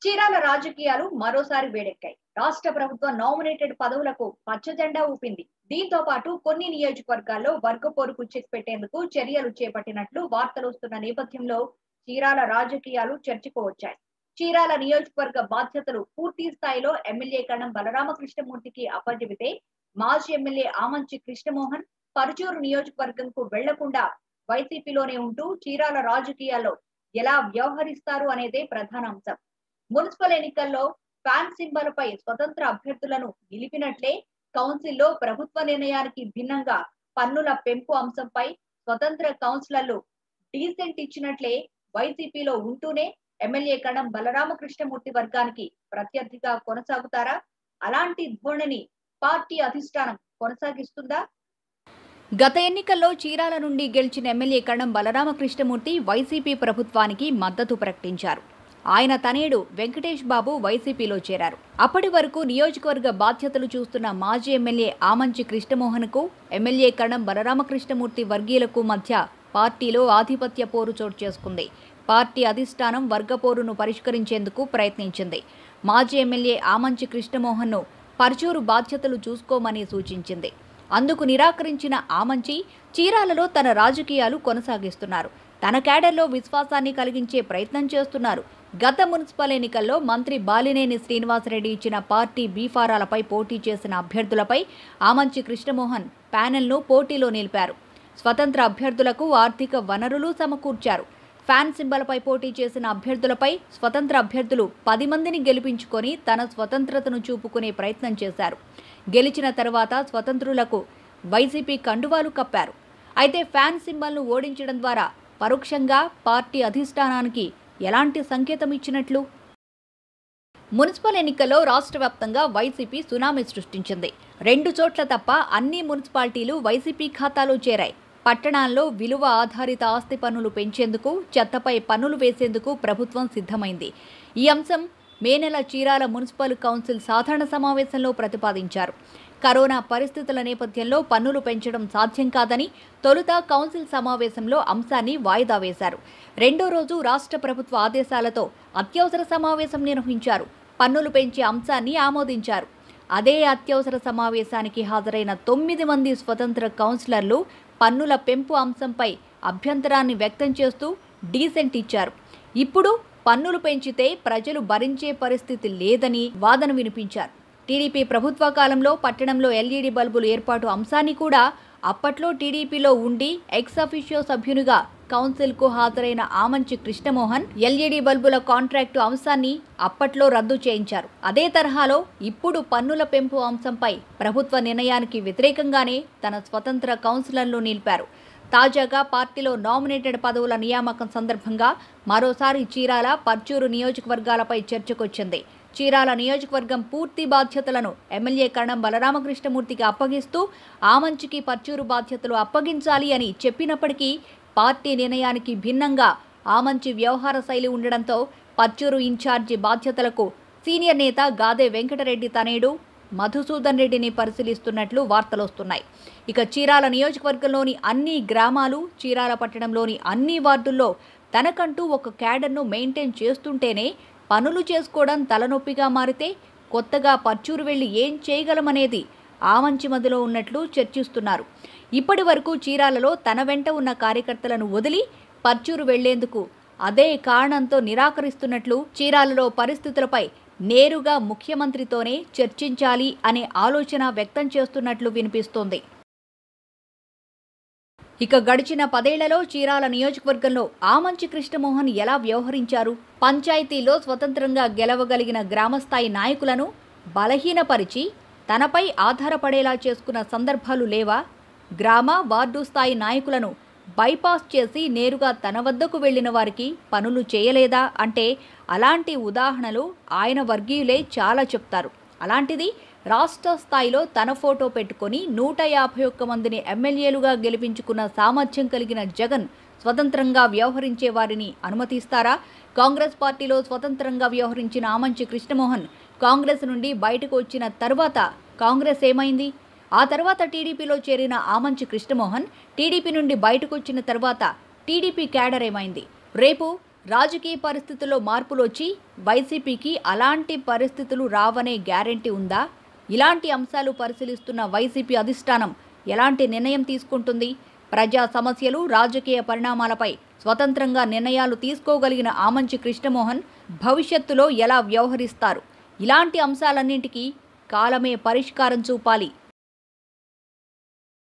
చీరాల రాజకీయాలు మరోసారి వేడెక్కాయి రాష్ట్ర ప్రభుత్వ నామినేటెడ్ పదవులకు పచ్చజెండా ఊపింది దీంతో పాటు కొన్ని నియోజకవర్గాల్లో వర్గ పోరుకు చెక్ పెట్టేందుకు చర్యలు చేపట్టినట్లు వార్తలు వస్తున్న నేపథ్యంలో చీరాల రాజకీయాలు చర్చకు వచ్చాయి చీరాల నియోజకవర్గ బాధ్యతలు పూర్తి స్థాయిలో ఎమ్మెల్యే కణం బలరామకృష్ణమూర్తికి అప్పజెబితే మాజీ ఎమ్మెల్యే ఆమంచి కృష్ణమోహన్ పరుచూరు నియోజకవర్గంకు వెళ్లకుండా వైసీపీలోనే ఉంటూ చీరాల రాజకీయాల్లో ఎలా వ్యవహరిస్తారు అనేదే ప్రధాన అంశం మున్సిపల్ ఎన్నికల్లో ఫ్యాన్ సింబల్ పై స్వతంత్ర అభ్యర్థులను నిలిపినట్లే కౌన్సిల్లో ప్రభుత్వ నిర్ణయానికి భిన్నంగా పన్నుల పెంపు అంశంపై స్వతంత్ర కౌన్సిలర్లు డీసెంట్ ఇచ్చినట్లే వైసీపీలో ఉంటూనే ఎమ్మెల్యే కణం బలరామకృష్ణమూర్తి వర్గానికి ప్రత్యర్థిగా కొనసాగుతారా అలాంటి ధోరణిని పార్టీ అధిష్టానం కొనసాగిస్తుందా గత ఎన్నికల్లో చీరాల నుండి గెలిచిన ఎమ్మెల్యే కణం బలరామకృష్ణమూర్తి వైసీపీ ప్రభుత్వానికి మద్దతు ప్రకటించారు ఆయన తనేడు వెంకటేష్ బాబు వైసీపీలో చేరారు అప్పటి వరకు నియోజకవర్గ బాధ్యతలు చూస్తున్న మాజీ ఎమ్మెల్యే ఆమంచి కృష్ణమోహన్కు ఎమ్మెల్యే కణం బలరామకృష్ణమూర్తి వర్గీయులకు మధ్య పార్టీలో ఆధిపత్య పోరు చోటు చేసుకుంది పార్టీ అధిష్టానం వర్గపోరును పరిష్కరించేందుకు ప్రయత్నించింది మాజీ ఎమ్మెల్యే ఆమంచి కృష్ణమోహన్ను పర్చూరు బాధ్యతలు చూసుకోమని సూచించింది అందుకు నిరాకరించిన ఆమంచి చీరాలలో తన రాజకీయాలు కొనసాగిస్తున్నారు తన కేడర్లో విశ్వాసాన్ని కలిగించే ప్రయత్నం చేస్తున్నారు గత మున్సిపల్ ఎన్నికల్లో మంత్రి బాలినేని శ్రీనివాసరెడ్డి ఇచ్చిన పార్టీ బీఫారాలపై పోటీ చేసిన అభ్యర్థులపై ఆమంచి కృష్ణమోహన్ ప్యానెల్ను పోటీలో నిలిపారు స్వతంత్ర అభ్యర్థులకు ఆర్థిక వనరులు సమకూర్చారు ఫ్యాన్ సింబల్పై పోటీ చేసిన అభ్యర్థులపై స్వతంత్ర అభ్యర్థులు పది మందిని గెలిపించుకొని తన స్వతంత్రతను చూపుకునే ప్రయత్నం చేశారు గెలిచిన తర్వాత స్వతంత్రులకు వైసీపీ కండువాలు కప్పారు అయితే ఫ్యాన్ సింబల్ను ఓడించడం ద్వారా పరోక్షంగా పార్టీ అధిష్టానానికి ఎలాంటి సంకేతం ఇచ్చినట్లు మున్సిపల్ ఎన్నికల్లో రాష్ట్ర వ్యాప్తంగా వైసీపీ సునామీ సృష్టించింది రెండు చోట్ల తప్ప అన్ని మున్సిపాలిటీలు వైసీపీ ఖాతాలో చేరాయి పట్టణాల్లో విలువ ఆధారిత ఆస్తి పన్నులు పెంచేందుకు చెత్తపై పన్నులు వేసేందుకు ప్రభుత్వం సిద్ధమైంది ఈ అంశం మే నెల చీరాల మున్సిపల్ కౌన్సిల్ సాధారణ సమావేశంలో ప్రతిపాదించారు కరోనా పరిస్థితుల నేపథ్యంలో పన్నులు పెంచడం సాధ్యం కాదని తొలుత కౌన్సిల్ సమావేశంలో అంశాన్ని వాయిదా వేశారు రెండో రోజు రాష్ట్ర ప్రభుత్వ ఆదేశాలతో అత్యవసర సమావేశం నిర్వహించారు పన్నులు పెంచే అంశాన్ని ఆమోదించారు అదే అత్యవసర సమావేశానికి హాజరైన తొమ్మిది మంది స్వతంత్ర కౌన్సిలర్లు పన్నుల పెంపు అంశంపై అభ్యంతరాన్ని వ్యక్తం చేస్తూ డీసెంట్ ఇచ్చారు ఇప్పుడు పన్నులు పెంచితే ప్రజలు భరించే పరిస్థితి లేదని వాదన వినిపించారు టీడీపీ ప్రభుత్వ కాలంలో పట్టణంలో ఎల్ఈడి బల్బులు ఏర్పాటు అంశాన్ని కూడా అప్పట్లో టీడీపీలో ఉండి ఎక్స్ అఫిషియో సభ్యునిగా కౌన్సిల్కు హాజరైన ఆమంచి కృష్ణమోహన్ ఎల్ఈడి బల్బుల కాంట్రాక్టు అంశాన్ని అప్పట్లో రద్దు చేయించారు అదే తరహాలో ఇప్పుడు పన్నుల పెంపు అంశంపై ప్రభుత్వ నిర్ణయానికి వ్యతిరేకంగానే తన స్వతంత్ర కౌన్సిలర్లు నిలిపారు తాజాగా పార్టీలో నామినేటెడ్ పదవుల నియామకం సందర్భంగా మరోసారి చీరాల పర్చూరు నియోజకవర్గాలపై చర్చకొచ్చింది చీరాల నియోజకవర్గం పూర్తి బాధ్యతలను ఎమ్మెల్యే కరణం బలరామకృష్ణమూర్తికి అప్పగిస్తూ ఆమంచికి పర్చూరు బాధ్యతలు అప్పగించాలి అని చెప్పినప్పటికీ పార్టీ నిర్ణయానికి భిన్నంగా ఆమంచి వ్యవహార శైలి ఉండడంతో పర్చూరు ఇన్ఛార్జి బాధ్యతలకు సీనియర్ నేత గాదే వెంకటరెడ్డి తనేడు మధుసూదన్ రెడ్డిని పరిశీలిస్తున్నట్లు వార్తలొస్తున్నాయి ఇక చీరాల నియోజకవర్గంలోని అన్ని గ్రామాలు చీరాల పట్టణంలోని అన్ని వార్డుల్లో తనకంటూ ఒక క్యాడర్ను మెయింటైన్ చేస్తుంటేనే పనులు చేసుకోవడం తలనొప్పిగా మారితే కొత్తగా పర్చూరు వెళ్లి ఏం చేయగలమనేది ఆమంచి మదిలో ఉన్నట్లు చర్చిస్తున్నారు ఇప్పటి వరకు చీరాలలో తన వెంట ఉన్న కార్యకర్తలను వదిలి పర్చూరు వెళ్లేందుకు అదే కారణంతో నిరాకరిస్తున్నట్లు చీరాలలో పరిస్థితులపై నేరుగా ముఖ్యమంత్రితోనే చర్చించాలి అనే ఆలోచన వ్యక్తం చేస్తున్నట్లు వినిపిస్తోంది ఇక గడిచిన పదేళ్లలో చీరాల నియోజకవర్గంలో ఆమంచి కృష్ణమోహన్ ఎలా వ్యవహరించారు పంచాయతీలో స్వతంత్రంగా గెలవగలిగిన గ్రామస్థాయి నాయకులను బలహీనపరిచి తనపై ఆధారపడేలా చేసుకున్న సందర్భాలు లేవా గ్రామ వార్డు స్థాయి నాయకులను బైపాస్ చేసి నేరుగా తన వద్దకు వెళ్లిన వారికి పనులు చేయలేదా అంటే అలాంటి ఉదాహరణలు ఆయన వర్గీయులే చాలా చెప్తారు అలాంటిది రాష్ట్ర స్థాయిలో తన ఫోటో పెట్టుకొని నూట యాభై ఒక్క మందిని ఎమ్మెల్యేలుగా గెలిపించుకున్న సామర్థ్యం కలిగిన జగన్ స్వతంత్రంగా వ్యవహరించే వారిని అనుమతిస్తారా కాంగ్రెస్ పార్టీలో స్వతంత్రంగా వ్యవహరించిన ఆమంచి కృష్ణమోహన్ కాంగ్రెస్ నుండి బయటకు వచ్చిన తర్వాత కాంగ్రెస్ ఏమైంది ఆ తర్వాత టీడీపీలో చేరిన ఆమంచి కృష్ణమోహన్ టీడీపీ నుండి బయటకు వచ్చిన తర్వాత టీడీపీ క్యాడర్ ఏమైంది రేపు రాజకీయ పరిస్థితుల్లో మార్పులు వచ్చి వైసీపీకి అలాంటి పరిస్థితులు రావనే గ్యారెంటీ ఉందా ఇలాంటి అంశాలు పరిశీలిస్తున్న వైసీపీ అధిష్టానం ఎలాంటి నిర్ణయం తీసుకుంటుంది ప్రజా సమస్యలు రాజకీయ పరిణామాలపై స్వతంత్రంగా నిర్ణయాలు తీసుకోగలిగిన ఆమంచి కృష్ణమోహన్ భవిష్యత్తులో ఎలా వ్యవహరిస్తారు ఇలాంటి అంశాలన్నింటికీ కాలమే పరిష్కారం చూపాలి